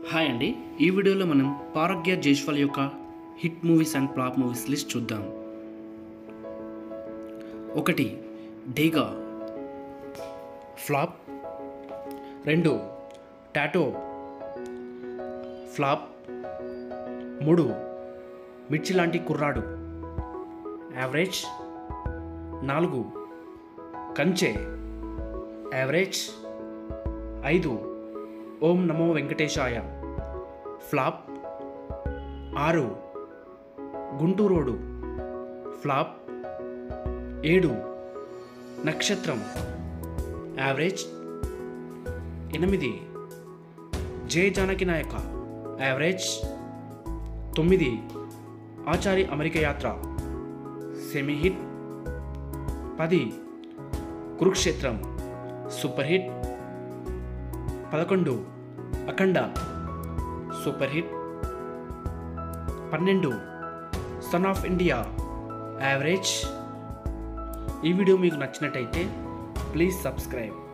hi అండి ఈ వీడియోలో మనం పారగ్య జైస్వాల్ యొక్క hit movies and flop movies list చూద్దాం ఒకటి డేగా ఫ్లాప్ రెండు టాటో ఫ్లాప్ మూడు మిర్చి లాంటి కుర్రాడు యావరేజ్ నాలుగు కంచె యావరేజ్ ఐదు ఓం నమో వెంకటేశాయ ఫ్లాప్ ఆరు గుంటూరోడు ఫ్లాప్ ఏడు నక్షత్రం యావరేజ్ ఎనిమిది జయ జానకి నాయక యావరేజ్ తొమ్మిది Achari America Yatra semi hit పది కురుక్షేత్రం సూపర్ హిట్ పదకొండు అఖండ సూపర్ హిట్ పన్నెండు సన్ ఆఫ్ ఇండియా యావరేజ్ ఈ వీడియో మీకు నచ్చినట్టయితే ప్లీజ్ సబ్స్క్రైబ్